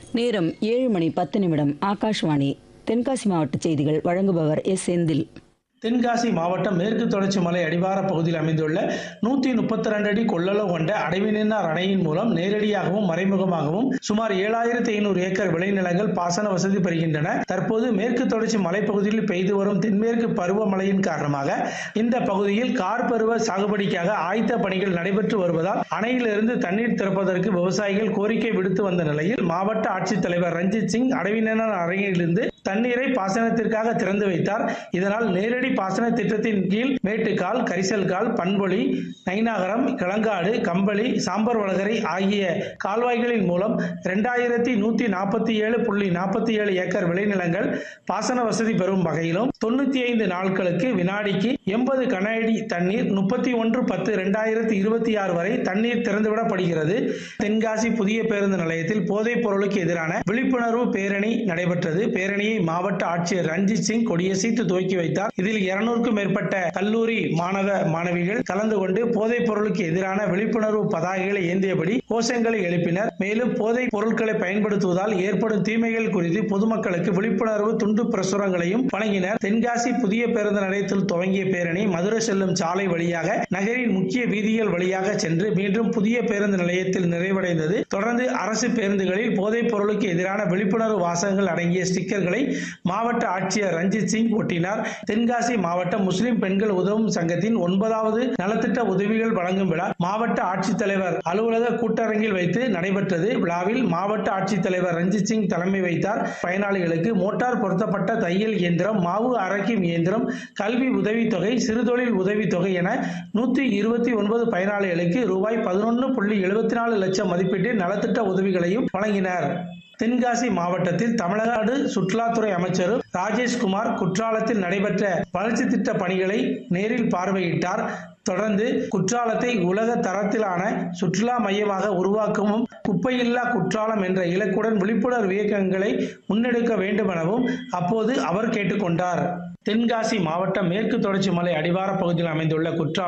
நேரம் ஏழு மணி பத்து நிமிடம் ஆகாஷ்வாணி தென்காசி மாவட்ட செய்திகள் வழங்குபவர் எஸ் செந்தில் தென்காசி மாவட்டம் மேற்கு தொடர்ச்சி மலை அடிவார பகுதியில் அமைந்துள்ள நூற்றி முப்பத்தி ரெண்டு அடி கொள்ளளவு கொண்ட அடைவினார் அணையின் மூலம் நேரடியாகவும் மறைமுகமாகவும் சுமார் ஏழாயிரத்தி ஐநூறு ஏக்கர் விளைநிலங்கள் பாசன வசதி பெறுகின்றன தற்போது மேற்கு தொடர்ச்சி மலைப்பகுதியில் பெய்து வரும் தென்மேற்கு பருவமழையின் காரணமாக இந்த பகுதியில் கார் பருவ சாகுபடிக்காக ஆயத்த பணிகள் நடைபெற்று வருவதால் அணையிலிருந்து தண்ணீர் திறப்பதற்கு விவசாயிகள் கோரிக்கை விடுத்து வந்த நிலையில் மாவட்ட ஆட்சித்தலைவர் ரஞ்சித் சிங் அடைவினார் அணையிலிருந்து தண்ணீரை பாசனத்திற்காக திறந்து வைத்தார் இதனால் நேரடி பாசன திட்டத்தின் கீழ் மேட்டுக்கால் கரிசல்கால் பண்பொழி நைனாகரம் கிளங்காடு கம்பளி சாம்பர் வளகரை ஆகிய கால்வாய்களின் மூலம் இரண்டாயிரத்தி நூத்தி நாற்பத்தி ஏழு புள்ளி நாற்பத்தி ஏழு ஏக்கர் விளைநிலங்கள் பாசன வசதி பெறும் வகையிலும் தொண்ணூத்தி ஐந்து நாட்களுக்கு வினாடிக்கு எண்பது கன அடி தண்ணீர் முப்பத்தி ஒன்று பத்து இரண்டாயிரத்தி இருபத்தி ஆறு வரை தண்ணீர் திறந்துவிடப்படுகிறது தென்காசி புதிய பேருந்து நிலையத்தில் போதைப் பொருளுக்கு எதிரான விழிப்புணர்வு பேரணி நடைபெற்றது பேரணியை மாவட்ட ஆட்சியர் ரஞ்சித் சிங் கொடியசைத்து துவக்கி வைத்தார் இதில் இருநூறுக்கும் மேற்பட்ட கல்லூரி மாணவ மாணவிகள் கலந்து கொண்டு போதைப் பொருளுக்கு எதிரான விழிப்புணர்வு பதாகைகளை ஏந்தியபடி கோஷங்களை எழுப்பினர் மேலும் போதைப் பொருட்களை பயன்படுத்துவதால் ஏற்படும் தீமைகள் குறித்து பொதுமக்களுக்கு விழிப்புணர்வு துண்டு பிரசுரங்களையும் வழங்கினர் தென்காசி புதிய பேருந்து நிலையத்தில் துவங்கிய பேரணி மதுரை செல்லும் சாலை வழியாக நகரின் முக்கிய வீதிகள் வழியாக சென்று மீண்டும் புதிய பேருந்து நிலையத்தில் நிறைவடைந்தது தொடர்ந்து அரசு பேருந்துகளில் போதைப் பொருளுக்கு எதிரான விழிப்புணர்வு வாசகங்கள் அடங்கிய ஸ்டிக்கர்களை மாவட்ட ஆட்சியர் ரஞ்சித் சிங் ஒட்டினார் தென்காசி மாவட்ட முஸ்லிம் பெண்கள் உதவும் சங்கத்தின் ஒன்பதாவது நலத்திட்ட உதவிகள் வழங்கும் விழா மாவட்ட ஆட்சித்தலைவர் அலுவலக கூட்டரங்கில் வைத்து நடைபெற்றது விழாவில் மாவட்ட ஆட்சித்தலைவர் ரஞ்சித் சிங் தலைமை வைத்தார் பயனாளிகளுக்கு மோட்டார் பொருத்தப்பட்ட தையல் இயந்திரம் மாவு அரைக்கும் இயந்திரம் கல்வி உதவித்தொகை சிறுதொழில் உதவித்தொகை என நூத்தி இருபத்தி ஒன்பது பயனாளிகளுக்கு ரூபாய் பதினொன்று புள்ளி எழுபத்தி நாலு லட்சம் மதிப்பீட்டில் நலத்திட்ட உதவிகளையும் வழங்கினர் தென்காசி மாவட்டத்தில் தமிழ்நாடு சுற்றுலாத்துறை அமைச்சரும் ராஜேஷ்குமார் குற்றாலத்தில் நடைபெற்ற வளர்ச்சி திட்ட பணிகளை நேரில் பார்வையிட்டார் தொடர்ந்து குற்றாலத்தை உலக தரத்திலான சுற்றுலா மையமாக உருவாக்கவும் குப்பையில்லா குற்றாலம் என்ற இலக்குடன் விழிப்புணர்வு இயக்கங்களை முன்னெடுக்க வேண்டும் எனவும் அப்போது அவர் கேட்டுக்கொண்டார் தென்காசி மாவட்டம் மேற்கு தொடர்ச்சி மலை அடிவார பகுதியில் அமைந்துள்ள குற்றாலம்